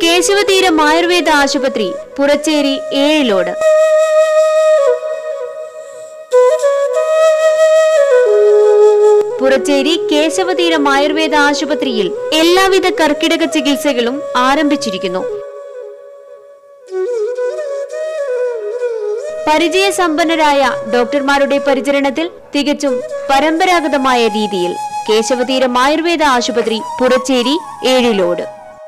കേശവതീരം ആയുർവേദ ആശുപത്രി പുറച്ചേരി ഏഴിലോട് പുറച്ചേരി കേശവതീരം ആയുർവേദ ആശുപത്രിയിൽ എല്ലാവിധ കർക്കിടക ചികിത്സകളും ആരംഭിച്ചിരിക്കുന്നു പരിചയസമ്പന്നരായ ഡോക്ടർമാരുടെ പരിചരണത്തിൽ തികച്ചും പരമ്പരാഗതമായ രീതിയിൽ കേശവതീരം ആയുർവേദ ആശുപത്രി പുറച്ചേരി ഏഴിലോട്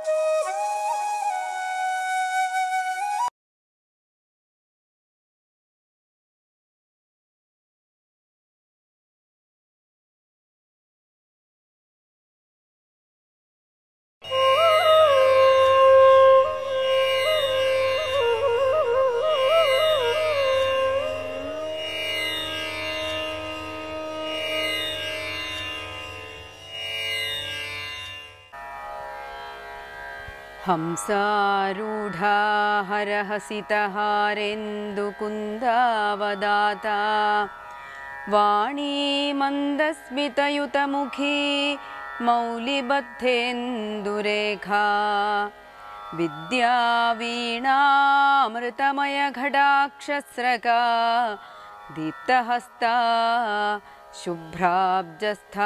हंसारूढा हरहसितहारेन्दुकुन्दावदाता वाणी मन्दस्मितयुतमुखी मौलिबद्धेन्दुरेखा विद्यावीणामृतमयघटाक्षस्रका दीप्तहस्ता शुभ्राब्जस्था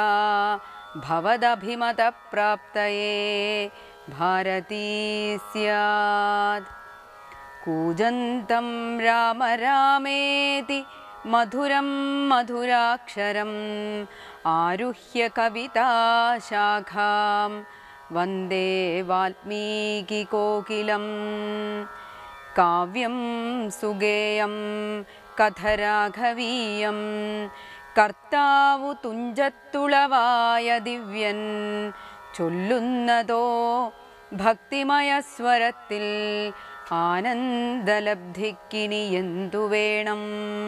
भवदभिमतप्राप्तये भारती स्यात् कूजन्तं राम रामेति मधुरं मधुराक्षरम् आरुह्य कविताशाखां वन्दे वाल्मीकिकोकिलम् काव्यं सुगेयं कथराघवीयं കർത്താവു തുഞ്ചത്തുളവായ ദിവ്യൻ ചൊല്ലുന്നതോ ഭക്തിമയ സ്വരത്തിൽ ആനന്ദലബ്ധിക്കിനി എന്തു വേണം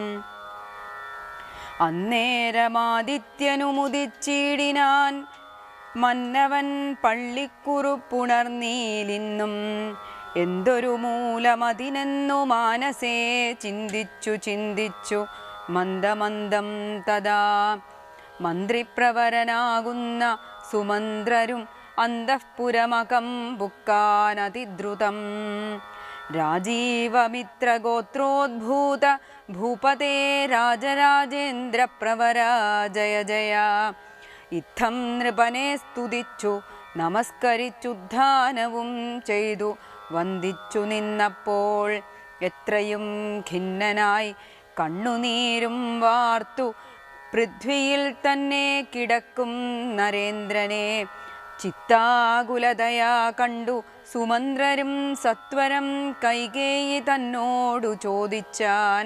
അന്നേരമാദിത്യനുമുദിച്ചിടിനാൻ മന്നവൻ പള്ളിക്കുറുപ്പുണർന്നീലിന്നും എന്തൊരു മൂലമതിനെന്നു മാനസേ ചിന്തിച്ചു ചിന്തിച്ചു മന്ദമന്ദം തഥാ മന്ത്രിപ്രവരനാകുന്ന സുമന്ത്രരും അന്തഃപുരമകം ബുക്കാനതിദ്രുതം രാജീവമിത്രഗോത്രോദ്ഭൂത ഭൂപതേ രാജരാജേന്ദ്ര പ്രവര ജയ ജയ ഇത്തം നൃപനെ സ്തുതിച്ചു നമസ്കരിച്ചുദ്ധാനവും ചെയ്തു വന്ദിച്ചു നിന്നപ്പോൾ എത്രയും ഖിന്നനായി കണ്ണുനീരും വാർത്തു പൃഥ്വിയിൽ തന്നെ കിടക്കും നരേന്ദ്രനെ ചിത്താകുലതയാ കണ്ടു സുമന്ത്രരും സത്വരം കൈകേയി തന്നോടു ചോദിച്ചാൻ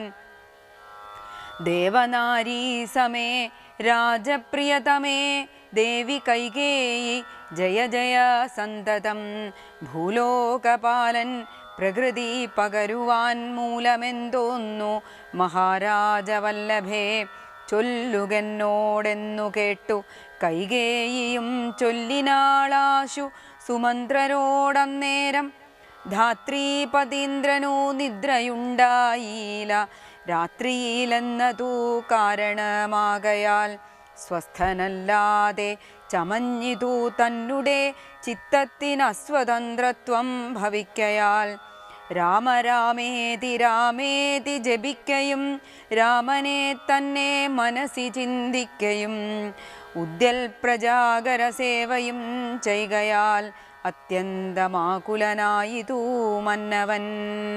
ദേവനാരീ സമേ രാജപ്രിയതമേ ദേവി കൈകേയി ജയ ജയ സന്തതം ഭൂലോകപാലൻ പ്രകൃതി പകരുവാൻ മൂലമെന്തോന്നു മഹാരാജവല്ലഭേ ചൊല്ലുകെന്നോടെന്നു കേട്ടു കൈകേയിയും ചൊല്ലിനാളാശു സുമന്ത്രരോടന്നേരം ധാത്രീപതീന്ദ്രനു നിദ്രയുണ്ടായില്ല രാത്രിയിലെന്നതു കാരണമാകയാൽ സ്വസ്ഥനല്ലാതെ ചമഞ്ഞിതു തന്നെ ചിത്തത്തിനസ്വതന്ത്രത്വം ഭവിക്കയാൽ രാമരാമേതി രാമേതി ജപിക്കയും രാമനെ തന്നെ മനസ്സി ചിന്തിക്കയും ഉദ്യൽ പ്രജാകര സേവയും ചെയ്കയാൽ അത്യന്തമാകുലനായിതൂ മന്നവൻ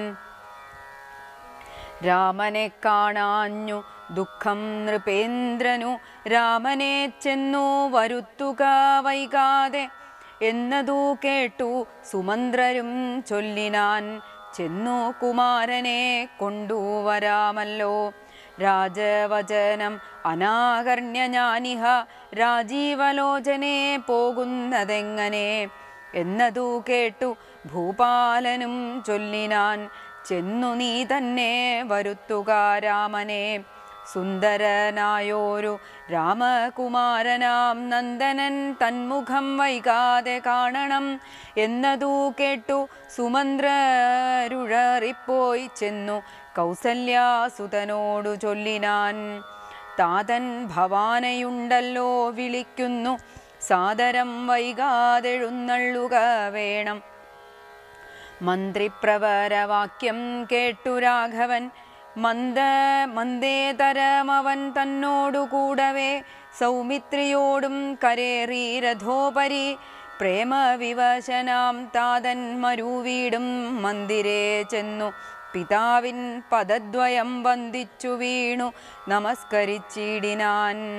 രാമനെ കാണാഞ്ഞു ദുഃഖം നൃപേന്ദ്രനു രാമനെ ചെന്നു വരുത്തുക വൈകാതെ എന്നതു കേട്ടു സുമന്ത്രരും ചൊല്ലിനാൻ ചെന്നു കുമാരനെ കൊണ്ടുവരാമല്ലോ രാജവചനം അനാകർണ്യ ഞാനിഹ രാജീവലോചനെ പോകുന്നതെങ്ങനെ എന്നതു കേട്ടു ഭൂപാലനും ചൊല്ലിനാൻ ചെന്നു നീ തന്നെ വരുത്തുക രാമനെ സുന്ദരനായോരു രാമകുമാരനാം നന്ദനൻ തന്മുഖം വൈകാതെ കാണണം എന്നതു കേട്ടു സുമന്ത്രരുഴറിപ്പോയി ചെന്നു കൗസല്യാസുതനോടു ചൊല്ലിനാൻ താതൻ ഭവാനയുണ്ടല്ലോ വിളിക്കുന്നു സാദരം വൈകാതെഴുന്നള്ളുക വേണം മന്ത്രിപ്രവരവാക്യം കേട്ടു രാഘവൻ മന്ദ മന്ദേതരമവൻ തന്നോടു കൂടവേ സൗമിത്രിയോടും കരേറി രഥോപരി പ്രേമവിവശനാം താതൻ മരുവീടും മന്ദിരേ ചെന്നു പിതാവിൻ പദദ്വയം വന്ദിച്ചു വീണു നമസ്കരിച്ചിടിനാൻ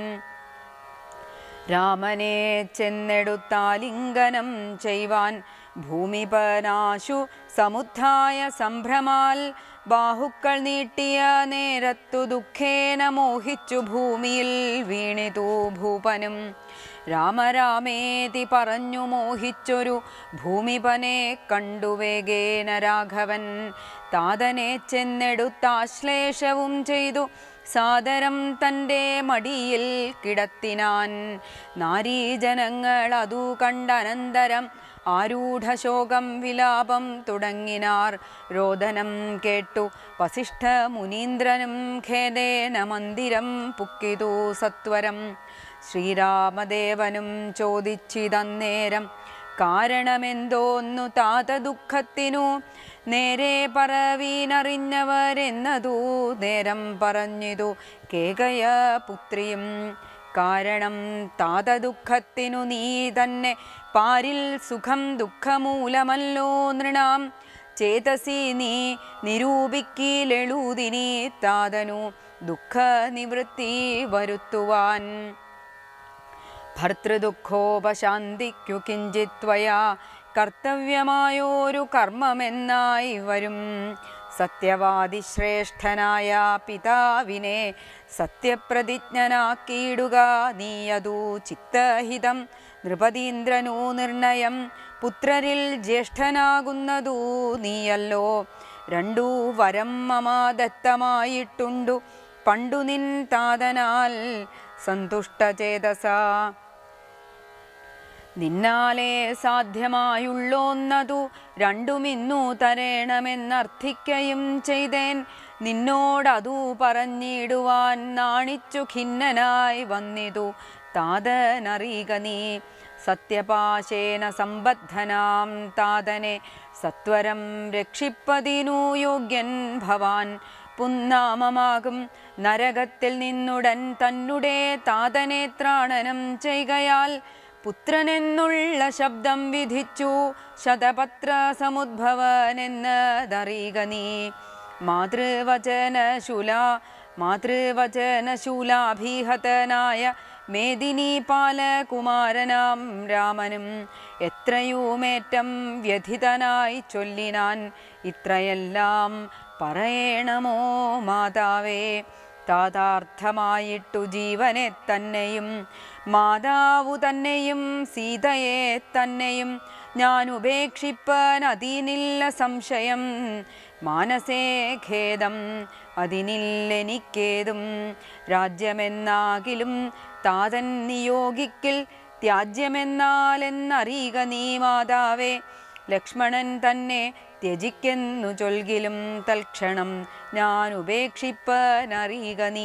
രാമനെ ചെന്നെടുത്താലിംഗനം ചെയ്വാൻ ഭൂമിപനാശു സമുദ്ധായ സംഭ്രമാൽ ബാഹുക്കൾ നീട്ടിയ നേരത്തു ദുഃഖേന മോഹിച്ചു ഭൂമിയിൽ വീണിതു ഭൂപനും രാമരാമേതി പറഞ്ഞു മോഹിച്ചൊരു ഭൂമിപനെ കണ്ടു വേഗേന രാഘവൻ താതനെ ചെന്നെടുത്താശ്ലേഷവും ചെയ്തു സാദരം തൻ്റെ മടിയിൽ കിടത്തിനാൻ നാരീജനങ്ങൾ അതു കണ്ടനന്തരം ആരൂഢശോകം വിലാപം തുടങ്ങിനാർ രോദനം കേട്ടു വസിഷ്ഠ മുനീന്ദ്രനും ഖേദേന മന്ദിരം പുക്കിതു സത്വരം ശ്രീരാമദേവനും ചോദിച്ചിതന്നേരം കാരണമെന്തോന്നു താത ദുഃഖത്തിനു നേരെ പറവീനറിഞ്ഞവരെന്നതു നേരം പറഞ്ഞിതു കേകയ പുത്രിയും കാരണം താത ദുഃഖത്തിനു നീ തന്നെ പാരിൽ സുഖം ദുഃഖമൂലമല്ലോ നൃണാം ചേതസി നീ നിരൂപിക്കിലെളുതിനി താതനു ദുഃഖ നിവൃത്തി വരുത്തുവാൻ ഭർത്തൃദുഃഖോപശാന്തിക്കു കിഞ്ചിത് ത്വയാ കർത്തവ്യമായോരു കർമ്മമെന്നായി വരും സത്യവാദി ശ്രേഷ്ഠനായ പിതാവിനെ സത്യപ്രതിജ്ഞനാക്കിയിടുക നീയതു ചിത്തഹിതം നൃപതീന്ദ്രനു നിർണയം പുത്രരിൽ ജ്യേഷ്ഠനാകുന്നതു നീയല്ലോ രണ്ടു വരം മമ ദത്തമായിട്ടുണ്ടു പണ്ടു നിൻ താതനാൽ സന്തുഷ്ടചേതസ നിന്നാലേ സാധ്യമായുള്ളോന്നതു രണ്ടുമിന്നു തരേണമെന്നർത്ഥിക്കയും ചെയ്തേൻ നിന്നോടതു പറഞ്ഞിടുവാൻ നാണിച്ചു ഖിന്നനായി വന്നിതു താതനറിയുക നീ സത്യപാശേന സമ്പദ്ധനാം താതനെ സത്വരം രക്ഷിപ്പതിനു യോഗ്യൻ ഭവാൻ പുന്നാമമാകും നരകത്തിൽ നിന്നുടൻ തന്നുടെ താതനെ ത്രാണനം ചെയ്യുകയാൽ പുത്രനെന്നുള്ള ശബ്ദം വിധിച്ചു ശതപത്ര സമുദ്ഭവനെന്നതറിയുക നീ മാതൃവചനശൂല മാതൃവചനശൂലാഭീഹതനായ മേദിനി പാലകുമാരനാം രാമനും എത്രയുമേറ്റം വ്യഥിതനായി ചൊല്ലിനാൻ ഇത്രയെല്ലാം പറയണമോ മാതാവേ താതാർത്ഥമായിട്ടു ജീവനെ തന്നെയും മാതാവു തന്നെയും സീതയെ തന്നെയും ഞാൻ ഉപേക്ഷിപ്പാൻ അതിനില്ല സംശയം മാനസേ ഖേദം അതിനില്ലെനിക്കേതും രാജ്യമെന്നാകിലും താതൻ നിയോഗിക്കിൽ ത്യാജ്യമെന്നാലെന്നറിയുക നീ മാതാവേ ലക്ഷ്മണൻ തന്നെ ത്യജിക്കെന്നു ചൊൽകിലും തൽക്ഷണം ഞാൻ ഉപേക്ഷിപ്പനറിയുക നീ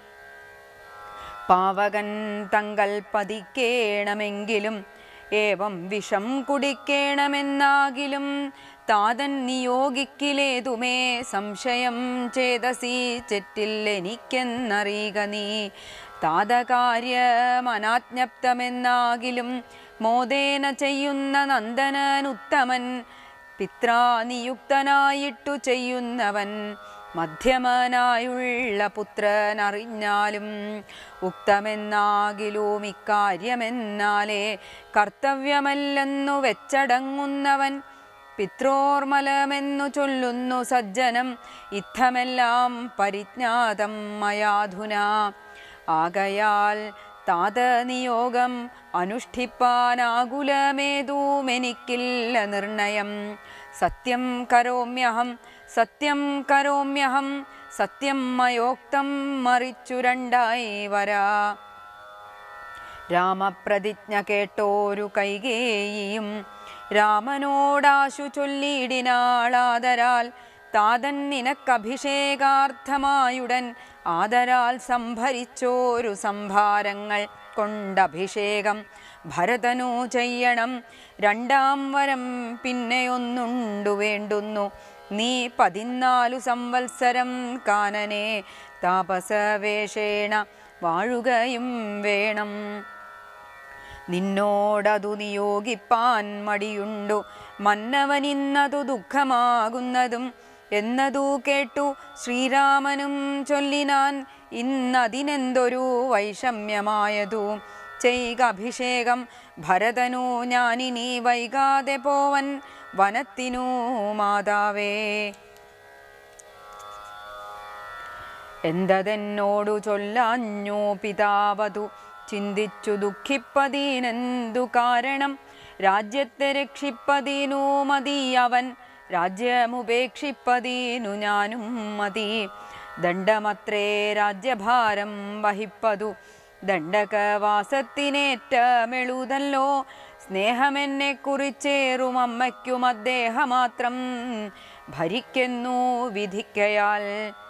പാവകൻ തങ്കൽ പതിക്കേണമെങ്കിലും ഏവം വിഷം കുടിക്കേണമെന്നാകിലും താതൻ നിയോഗിക്കിലേതുമേ സംശയം ചേതസി ചെറ്റില്ലെനിക്കെന്നറിയുക നീ താതകാര്യമനാജ്ഞപ്തമെന്നാകിലും മോദേന ചെയ്യുന്ന നന്ദനനുത്തമൻ പിത്രാനിയുക്തനായിട്ടു ചെയ്യുന്നവൻ മധ്യമനായുള്ള പുത്രനറിഞ്ഞാലും ഉക്തമെന്നാകിലും ഇക്കാര്യമെന്നാലേ കർത്തവ്യമല്ലെന്നു വെച്ചടങ്ങുന്നവൻ പിത്രോർമലമെന്നു ചൊല്ലുന്നു സജ്ജനം ഇത്തമെല്ലാം പരിജ്ഞാതം മയാധുന ആകയാൽ താതനിയോഗം അനുഷ്ഠിപ്പാനാകുലമേതൂമെനിക്കില്ല നിർണയം സത്യം കരോമ്യഹം സത്യം കരോമ്യഹം സത്യം മയോക്തം മറിച്ചു രണ്ടായി വരാ രാമപ്രതിജ്ഞ കേട്ടോരു കൈകേയിയും രാമനോടാശു ചൊല്ലിയിടിനാളാദരാൽ താതൻ നിനക്കഭിഷേകാർത്ഥമായുടൻ ആദരാൽ സംഭരിച്ചോരു സംഭാരങ്ങൾ കൊണ്ടഭിഷേകം ഭരതനു ചെയ്യണം രണ്ടാം വരം പിന്നെയൊന്നുണ്ടു വേണ്ടുന്നു നീ പതിനാലു സംവത്സരം കാനനെ താപസവേഷേണ വാഴുകയും വേണം നിന്നോടതു നിയോഗിപ്പാൻ മടിയുണ്ടു മന്നവനിന്നതു ദുഃഖമാകുന്നതും എന്നതു കേട്ടു ശ്രീരാമനും ചൊല്ലിനാൻ ഇന്നതിനെന്തൊരു വൈഷമ്യമായതു ചെയ്ക അഭിഷേകം ഭരതനു ഞാനിനി വൈകാതെ പോവൻ വനത്തിനു മാതാവേ എന്തതെന്നോടു ചൊല്ലാഞ്ഞു പിതാവതു ചിന്തിച്ചു ദുഃഖിപ്പതീനെന്തു കാരണം രാജ്യത്തെ രക്ഷിപ്പതീനു മതി അവൻ രാജ്യമുപേക്ഷിപ്പതീനു ഞാനും മതി ദണ്ഡമത്രേ രാജ്യഭാരം വഹിപ്പതു ദണ്ഡകവാസത്തിനേറ്റമെഴുതല്ലോ സ്നേഹമെന്നെ കുറിച്ചേറും അമ്മയ്ക്കും അദ്ദേഹമാത്രം ഭരിക്കുന്നു വിധിക്കയാൽ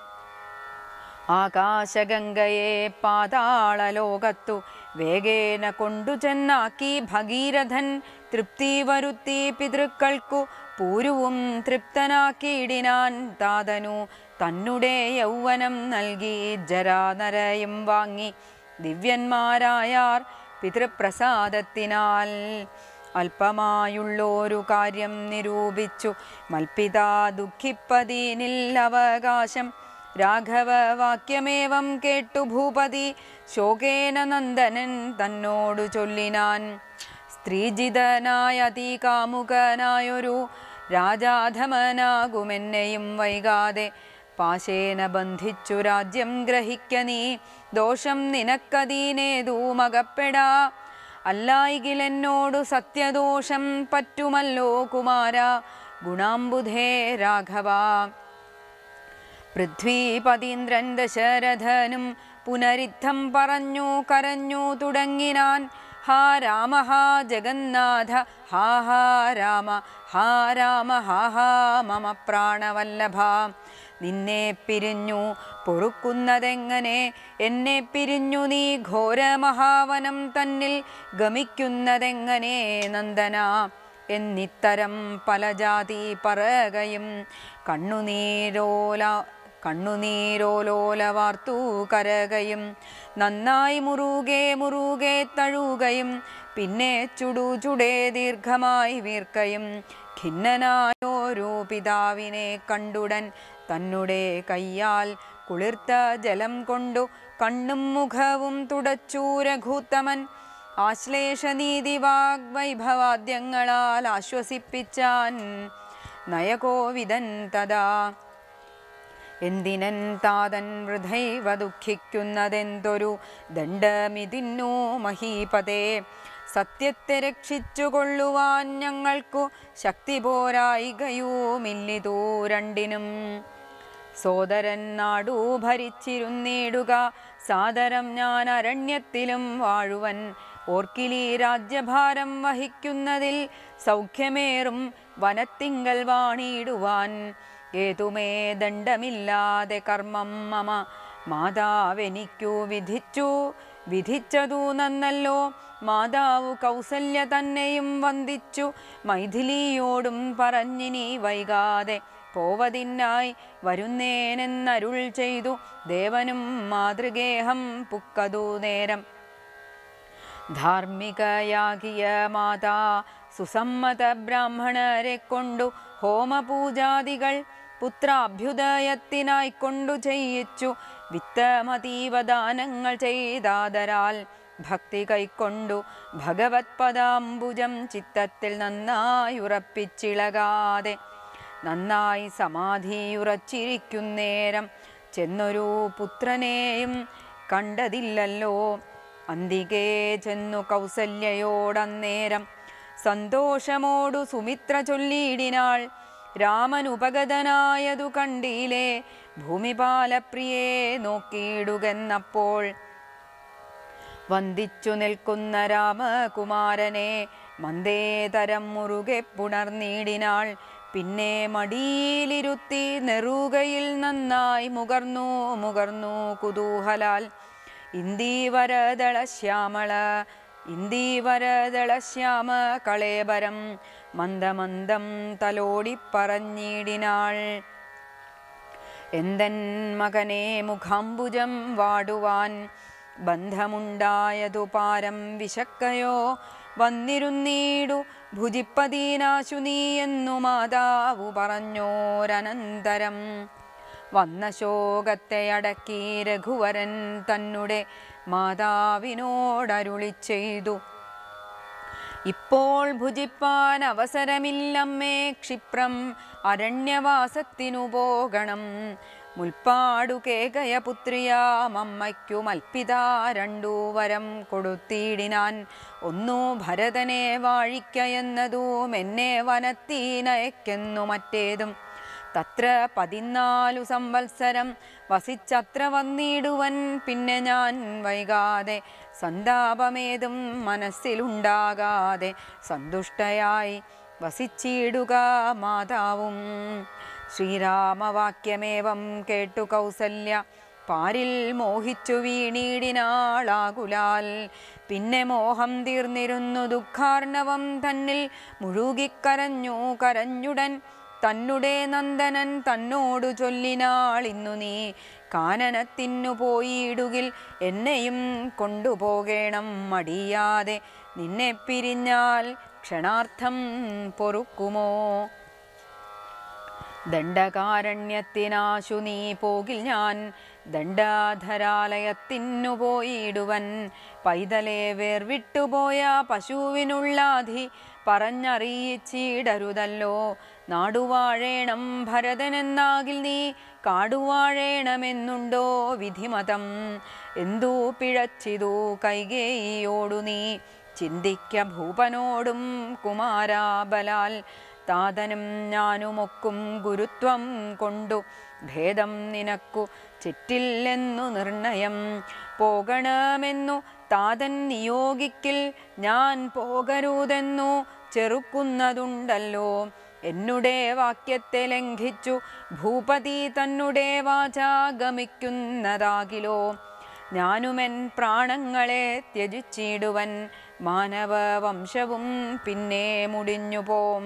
ആകാശഗംഗയെ പാതാളലോകത്തു വേഗേന കൊണ്ടു ചെന്നാക്കി ഭഗീരഥൻ തൃപ്തി വരുത്തി പിതൃക്കൾക്കു പൂരുവും തൃപ്തനാക്കിയിടിനാൻ താതനു തന്നുടെ യൗവനം നൽകി ജരാനരയും വാങ്ങി ദിവ്യന്മാരായാർ പിതൃപ്രസാദത്തിനാൽ അല്പമായുള്ളൊരു കാര്യം നിരൂപിച്ചു മൽപിതാ ദുഃഖിപ്പതീനിൽ അവകാശം രാഘവ വാക്യമേവം കേട്ടു ഭൂപതി ശോകേന നന്ദനൻ തന്നോടു ചൊല്ലിനാൻ സ്ത്രീജിതനായ അതികാമുകനായൊരു രാജാധമനാകുമെന്നെയും വൈകാതെ പാശേന ബന്ധിച്ചു രാജ്യം ഗ്രഹിക്ക നീ ദോഷം നിനക്കതീനേതൂമകപ്പെടാ അല്ലായികിലെന്നോടു സത്യദോഷം പറ്റുമല്ലോ കുമാര ഗുണാംബുധേ രാഘവ പൃഥ്വീപതീന്ദ്രൻ ദശരഥനും പുനരിദ്ധം പറഞ്ഞു കരഞ്ഞു തുടങ്ങിനാൻ ഹാ രാമ ഹാ ജഗന്നാഥ ഹാ ഹാ രാമ ഹാ രാമ ഹാ ഹാ മമ പ്രാണവല്ലഭ നിന്നെ പിരിഞ്ഞു പൊറുക്കുന്നതെങ്ങനെ എന്നെ പിരിഞ്ഞു നീ ഘോരമഹാവനം തന്നിൽ ഗമിക്കുന്നതെങ്ങനെ നന്ദന എന്നിത്തരം പല ജാതി പറകയും കണ്ണുനീരോല കണ്ണുനീരോലോല വാർത്തു കരകയും നന്നായി മുറുകെ മുറുകെ തഴുകയും പിന്നെ ചുടു ചുടേ ദീർഘമായി വീർക്കയും ഖിന്നനായോരു പിതാവിനെ കണ്ടുടൻ തന്നെ കയ്യാൽ കുളിർത്ത ജലം കൊണ്ടു കണ്ണും മുഖവും തുടച്ചു രഘുത്തമൻ ആശ്ലേഷനീതി വാഗ്വൈഭവാദ്യങ്ങളാൽ ആശ്വസിപ്പിച്ചാൻ നയകോവിതൻ തഥാ എന്തിനൻ താതൻ വൃഥൈവ ദുഃഖിക്കുന്നതെന്തൊരു ദണ്ഡമിതിന്നു മഹീപതേ സത്യത്തെ രക്ഷിച്ചുകൊള്ളുവാൻ ഞങ്ങൾക്കു ശക്തി പോരായികയുമില്ലിതൂ രണ്ടിനും സോദരൻ നാടു ഭരിച്ചിരുന്നിടുക സാദരം ഞാൻ അരണ്യത്തിലും വാഴുവൻ ഓർക്കിലി രാജ്യഭാരം വഹിക്കുന്നതിൽ സൗഖ്യമേറും വനത്തിങ്കൽ വാണിടുവാൻ ഏതുമേ ദണ്ഡമില്ലാതെ കർമ്മം മമ മാതാവെനിക്കു വിധിച്ചു വിധിച്ചതു നന്നല്ലോ മാതാവ് കൗസല്യ തന്നെയും വന്ദിച്ചു മൈഥിലിയോടും പറഞ്ഞിനി വൈകാതെ പോവതിനായി വരുന്നേനെന്നരുൾ ചെയ്തു ദേവനും മാതൃഗേഹം പുക്കതു നേരം ധാർമ്മികയാകിയ മാതാ സുസമ്മത ബ്രാഹ്മണരെ കൊണ്ടു ഹോമപൂജാദികൾ പുത്രാഭ്യുദയത്തിനായി കൊണ്ടു ചെയ്യിച്ചു വിത്തമതീവദാനങ്ങൾ ചെയ്താദരാൽ ഭക്തി കൈക്കൊണ്ടു ഭഗവത് പദാംബുജം ചിത്തത്തിൽ നന്നായി ഉറപ്പിച്ചിളകാതെ നന്നായി സമാധിയുറച്ചിരിക്കുന്നേരം ചെന്നൊരു പുത്രനെയും കണ്ടതില്ലല്ലോ അന്തികേ ചെന്നു കൗസല്യയോടന്നേരം സന്തോഷമോടു സുമിത്ര ചൊല്ലിയിടിനാൾ രാമൻ ഉപഗതനായതു കണ്ടീലേ ഭൂമിപാലപ്രിയെ നോക്കിയിടുകെന്നപ്പോൾ വന്ദിച്ചു നിൽക്കുന്ന രാമകുമാരനെ മന്ദേതരം മുറുകെ പുണർനീടിനാൾ പിന്നെ മടിയിലിരുത്തി നെറുകയിൽ നന്നായി മുകർന്നു മുകർന്നു കുതൂഹലാൽ ഇന്ദീവരദള ശ്യാമള ഇന്ദീവരദളശ്യാമ കളേബരം മന്ദമന്ദം തലോടിപ്പറഞ്ഞിടിനാൾ എന്തൻ മകനെ മുഖാംബുജം വാടുവാൻ ബന്ധമുണ്ടായതു പാരം വിശക്കയോ വന്നിരുന്നീടു ഭുജിപ്പതീനാശു നീ എന്നു മാതാവു പറഞ്ഞോരനന്തരം വന്ന ശോകത്തെ അടക്കി രഘുവരൻ തന്നെ മാതാവിനോടരുളി ചെയ്തു ഇപ്പോൾ ഭുജിപ്പാൻ അവസരമില്ലമ്മേ ക്ഷിപ്രം അരണ്യവാസത്തിനു പോകണം മുൽപ്പാടു കേകയ പുത്രിയാമമ്മയ്ക്കു മൽപ്പിതാ രണ്ടു വരം കൊടുത്തിടിനാൻ ഒന്നു ഭരതനെ വാഴിക്കയെന്നതും എന്നെ വനത്തീനയക്കെന്നു മറ്റേതും തത്ര പതിനാലു സംവത്സരം വസിച്ചത്ര വന്നിടുവൻ പിന്നെ ഞാൻ വൈകാതെ സന്താപമേതും മനസ്സിലുണ്ടാകാതെ സന്തുഷ്ടയായി വസിച്ചിടുക മാതാവും ശ്രീരാമവാക്യമേവം കേട്ടു കൗസല്യ പാരിൽ മോഹിച്ചു വീണീടിനാളാകുലാൽ പിന്നെ മോഹം തീർന്നിരുന്നു ദുഃഖാർണവം തന്നിൽ മുഴുകിക്കരഞ്ഞു കരഞ്ഞുടൻ തന്നുടെ നന്ദനൻ തന്നോടു ചൊല്ലിനാൾ ഇന്നു നീ കാനനത്തിനു പോയിടുകിൽ എന്നെയും കൊണ്ടുപോകേണം മടിയാതെ നിന്നെ പിരിഞ്ഞാൽ ക്ഷണാർത്ഥം പൊറുക്കുമോ ദണ്ഡകാരണ്യത്തിനാശു നീ പോകിൽ ഞാൻ ദണ്ഡാധരാലയത്തിനു പോയിടുവൻ പൈതലെ വേർവിട്ടുപോയ പശുവിനുള്ളാധി പറഞ്ഞറിയിച്ചിടരുതല്ലോ നാടുവാഴേണം ഭരതനെന്നാകിൽ നീ കാടുവാഴേണമെന്നുണ്ടോ വിധിമതം എന്തു പിഴച്ചിതു കൈകേയിയോടു നീ ചിന്തിക്ക ഭൂപനോടും കുമാരാബലാൽ താതനും ഞാനുമൊക്കും ഗുരുത്വം കൊണ്ടു ഭേദം നിനക്കു ചിറ്റില്ലെന്നു നിർണയം പോകണമെന്നു താതൻ നിയോഗിക്കിൽ ഞാൻ പോകരുതെന്നു ചെറുക്കുന്നതുണ്ടല്ലോ എന്നുടെ വാക്യത്തെ ലംഘിച്ചു ഭൂപതി തന്നുടെ വാചാഗമിക്കുന്നതാകിലോ ഞാനുമെൻ പ്രാണങ്ങളെ ത്യജിച്ചിടുവൻ മാനവ വംശവും പിന്നെ മുടിഞ്ഞു പോം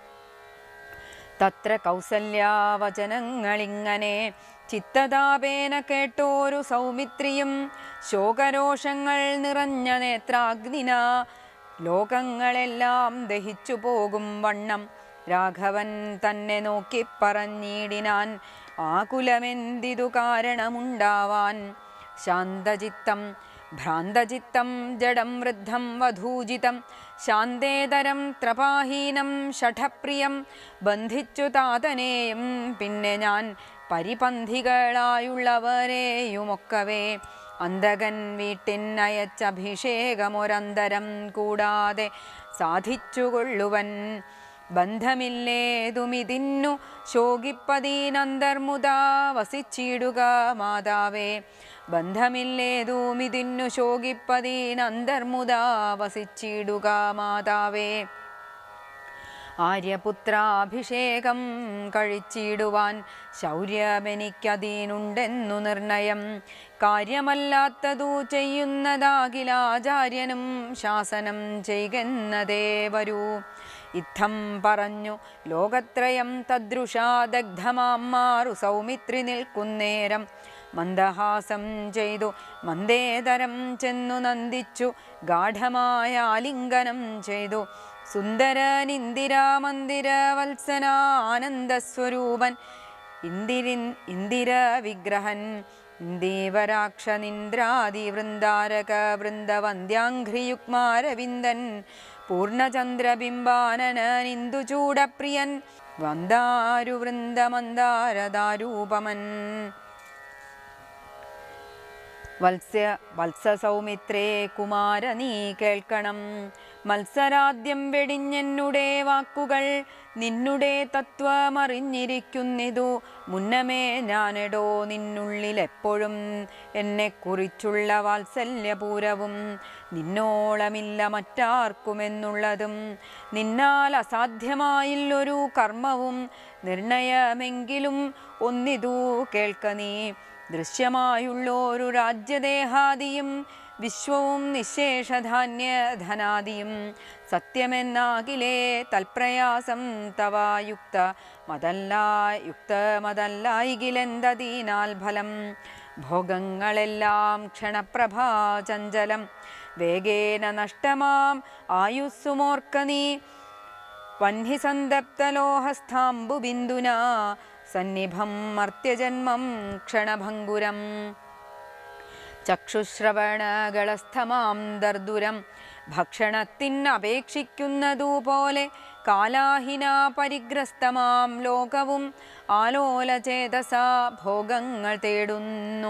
തത്ര കൗസല്യാവചനങ്ങളിങ്ങനെ ചിത്തതാപേന കേട്ടോരു സൗമിത്രിയും ശോകരോഷങ്ങൾ നിറഞ്ഞ നേത്രാഗ്നിന ലോകങ്ങളെല്ലാം ദഹിച്ചു പോകും വണ്ണം രാഘവൻ തന്നെ നോക്കി പറഞ്ഞിടിനാൻ ആകുലമെന്തിതു കാരണമുണ്ടാവാൻ ശാന്തചിത്തം ഭ്രാന്തചിത്തം ജഡം വൃദ്ധം വധൂജിതം ശാന്തേതരം ത്രപാഹീനം ഷഠപ്രിയം ബന്ധിച്ചു താതനെയും പിന്നെ ഞാൻ പരിപന്ധികളായുള്ളവരെയുമൊക്കവേ അന്തകൻ വീട്ടിനയച്ചഭിഷേകമൊരന്തരം കൂടാതെ സാധിച്ചുകൊള്ളുവൻ ബന്ധമില്ലേതുമിതിന്നു ശോകിപ്പതീനന്തർമുതാ വസിച്ചിടുക മാതാവേ ബന്ധമില്ലേതുമിതിന്നു ശോകിപ്പതീനന്തർമുതാ വസിച്ചിടുക മാതാവേ ആര്യപുത്രാഭിഷേകം കഴിച്ചിടുവാൻ ശൗര്യമെനിക്കതീനുണ്ടെന്നു നിർണയം കാര്യമല്ലാത്തതു ചെയ്യുന്നതാകിലാചാര്യനും ശാസനം ചെയ്യുന്നതേ വരൂ ഇത്തം പറഞ്ഞു ലോകത്രയം തദ്രുഷാദഗ്ധമാറു സൗമിത്രി നിൽക്കുന്നേരം മന്ദഹാസം ചെയ്തു മന്ദേതരം ചെന്നു നന്ദിച്ചു ഗാഠമായ ആലിംഗനം ചെയ്തു സുന്ദരനിന്ദിരാമന്ദിര വത്സന ആനന്ദസ്വരൂപൻ ഇന്ദിരിൻ ഇന്ദിര വിഗ്രഹൻ ദേവരാക്ഷനിന്ദ്രാദി വൃന്ദാരക വൃന്ദവന്ദ്യാഘ്രിയുഗ്മാരവിന്ദൻ പൂർണ്ണചന്ദ്രബിംബാനനിന്ദുചൂടപ്രിയൻ വന്ദാരുവൃന്ദമന്ദാരദാരൂപമൻ വത്സ്യ വത്സസൗമിത്രേ കുമാര നീ കേൾക്കണം മത്സരാദ്യം വെടിഞ്ഞെന്നുടെ വാക്കുകൾ നിന്നുടെ തത്വമറിഞ്ഞിരിക്കുന്നിതു മുന്നമേ ഞാനെടോ നിന്നുള്ളിൽ എപ്പോഴും എന്നെക്കുറിച്ചുള്ള വാത്സല്യപൂരവും നിന്നോളമില്ല മറ്റാർക്കുമെന്നുള്ളതും നിന്നാൽ അസാധ്യമായില്ലൊരു കർമ്മവും നിർണയമെങ്കിലും ഒന്നിതു കേൾക്ക നീ ദൃശ്യമായുള്ളൊരു രാജ്യദേഹാദിയും വിശ്വവും നിശേഷധാന്യധനാദിയും സത്യമെന്നാകിലേ തൽപ്രയാസം തവായുക്ത മതല്ല യുക്തമതല്ലായികിലെന്തതീനാൽ ഫലം ഭോഗങ്ങളെല്ലാം ക്ഷണപ്രഭാ ചഞ്ചലം വേഗേന നഷ്ടമാം ആയുസ്സുമോർക്ക നീ വഹ്നിസന്തപ്തലോഹസ്ഥാംബുബിന്ദുനാ സന്നിഭം മർത്യജന്മം ക്ഷണഭംഗുരം ചക്ഷുശ്രവണകളസ്ഥമാം ദർദുരം ഭക്ഷണത്തിനപേക്ഷിക്കുന്നതുപോലെ കാലാഹിന പരിഗ്രസ്തമാം ലോകവും ആലോലചേതസ ഭോഗങ്ങൾ തേടുന്നു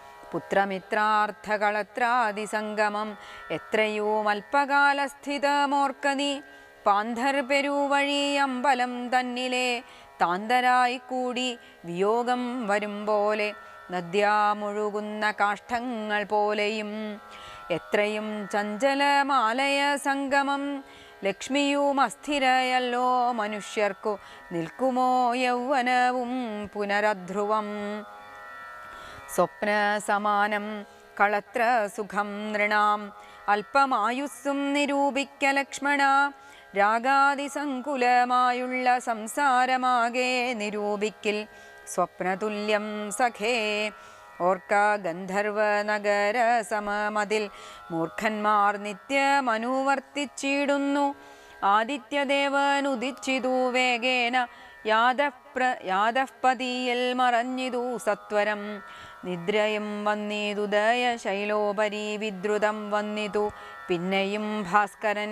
പുത്രമിത്രാർത്ഥകളത്രാദിസംഗമം എത്രയോ അല്പകാലസ്ഥിതമോർക്ക നീ പാന്ധർ പെരുവഴി അമ്പലം തന്നിലെ താന്തരായി കൂടി വിയോഗം വരും പോലെ നദ്യാമൊഴുകുന്ന കാഷ്ഠങ്ങൾ പോലെയും എത്രയും ചഞ്ചലമാലയ സംഗമം ലക്ഷ്മിയും അസ്ഥിരയല്ലോ മനുഷ്യർക്കു നിൽക്കുമോ യൗവനവും പുനരധ്രുവം സ്വപ്ന സമാനം കളത്ര സുഖം നൃണാം അല്പമായുസ്സും നിരൂപിക്ക ലക്ഷ്മണ രാഗാതിസങ്കുലമായുള്ള സംസാരമാകെ നിരൂപിക്കിൽ സ്വപ്നതുല്യം സഖേ ഓർക്ക ഗന്ധർവ നഗര സമമതിൽ മൂർഖന്മാർ നിത്യമനുവർത്തിച്ചിടുന്നു ആദിത്യദേവനുദിച്ചിതു വേഗേന യാദപ്ര യാദപ്പതിയിൽ മറഞ്ഞിതു സത്വരം നിദ്രയും വന്നിതുദയ ശൈലോപരി വിദ്രുതം വന്നിതു പിന്നെയും ഭാസ്കരൻ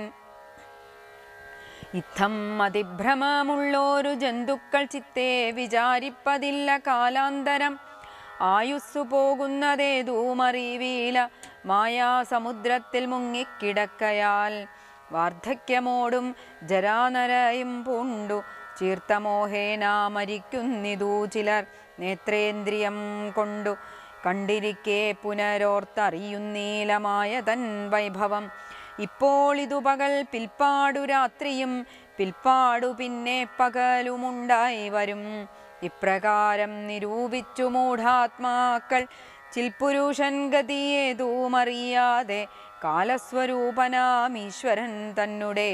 ഇത്തം അതിഭ്രമമുള്ളോരു ജന്തുക്കൾ ചിത്തെ വിചാരിപ്പതില്ല കാലാന്തരം ആയുസ്സു പോകുന്നതേതൂമറിവീല മായാസമുദ്രത്തിൽ മുങ്ങിക്കിടക്കയാൽ വാർദ്ധക്യമോടും ജരാനരയും പൂണ്ടു ചീർത്തമോഹേന മരിക്കുന്നിതു ചിലർ നേത്രേന്ദ്രിയം കൊണ്ടു കണ്ടിരിക്കെ പുനരോർത്തറിയുന്നീലമായ തൻ വൈഭവം ഇപ്പോൾ ഇതു പകൽ പിൽപ്പാടു രാത്രിയും പിൽപ്പാടു പിന്നെ പകലുമുണ്ടായി വരും ഇപ്രകാരം നിരൂപിച്ചു മൂഢാത്മാക്കൾ ചിൽപുരുഷൻ ഗതിയേതുമറിയാതെ കാലസ്വരൂപനാം ഈശ്വരൻ തന്നെ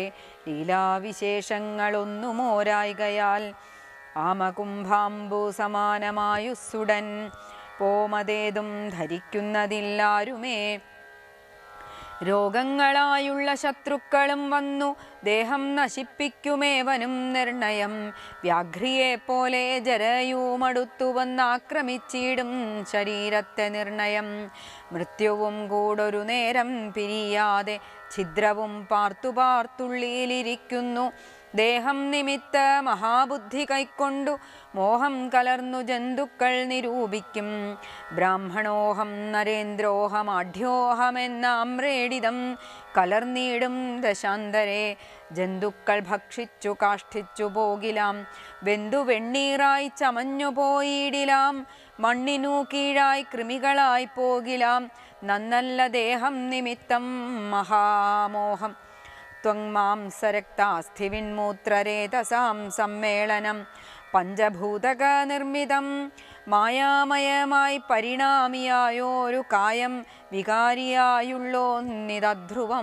ലീലാവിശേഷങ്ങളൊന്നുമോരായികയാൽ ആമകുംഭാംബു സമാനമായുസ്സുടൻ പോമതേതും ധരിക്കുന്നതില്ലാരുമേ രോഗങ്ങളായുള്ള ശത്രുക്കളും വന്നു ദേഹം നശിപ്പിക്കുമേവനും നിർണയം വ്യാഘ്രിയെ പോലെ ജരയുമടുത്തു വന്നാക്രമിച്ചിടും ശരീരത്തെ നിർണയം മൃത്യുവും കൂടൊരു നേരം പിരിയാതെ ഛിദ്രവും പാർത്തു പാർത്തുള്ളിയിലിരിക്കുന്നു ദേഹം നിമിത്ത മഹാബുദ്ധി കൈക്കൊണ്ടു മോഹം കലർന്നു ജന്തുക്കൾ നിരൂപിക്കും ബ്രാഹ്മണോഹം നരേന്ദ്രോഹമാഢ്യോഹമെന്നാമ്രേഡിതം കലർന്നിടും ദശാന്തരെ ജന്തുക്കൾ ഭക്ഷിച്ചു കാഷ്ഠിച്ചു പോകിലാം വെന്തു വെണ്ണീറായി ചമഞ്ഞു പോയിടിലാം മണ്ണിനു കീഴായി കൃമികളായി പോകിലാം നന്നല്ല ദേഹം നിമിത്തം മഹാമോഹം ത്വങ്മാംസരക്താസ്ഥിവിന്മൂത്രരേതസാം സമ്മേളനം പഞ്ചഭൂതക നിർമ്മിതം മായാമയമായി പരിണാമിയായോരു കായം വികാരിയായുള്ളോന്നിതധ്രുവം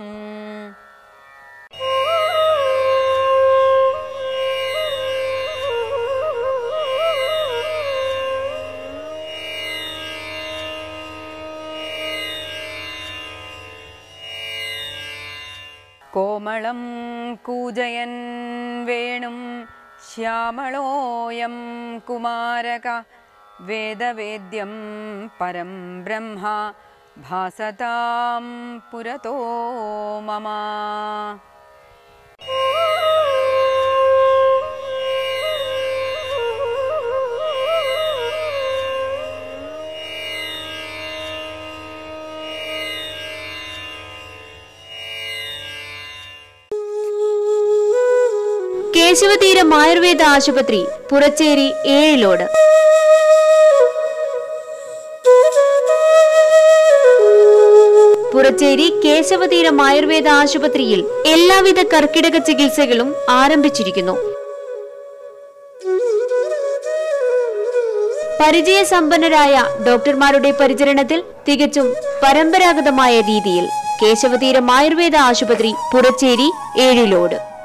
കോമളം കൂജയൻ വേണും ശ്യാമളോയം കുമാരക വേദവേദ്യം പരം ബ്രഹ്മ ഭാസതാം പുരതോ മമ കേശവതീരം ആയുർവേദ ആശുപത്രി പുറച്ചേരി ഏഴിലോട് പുറച്ചേരി കേശവതീരം ആയുർവേദ ആശുപത്രിയിൽ എല്ലാവിധ കർക്കിടക ചികിത്സകളും ആരംഭിച്ചിരിക്കുന്നു പരിചയസമ്പന്നരായ ഡോക്ടർമാരുടെ പരിചരണത്തിൽ തികച്ചും പരമ്പരാഗതമായ രീതിയിൽ കേശവതീരം ആയുർവേദ ആശുപത്രി പുറച്ചേരി ഏഴിലോട്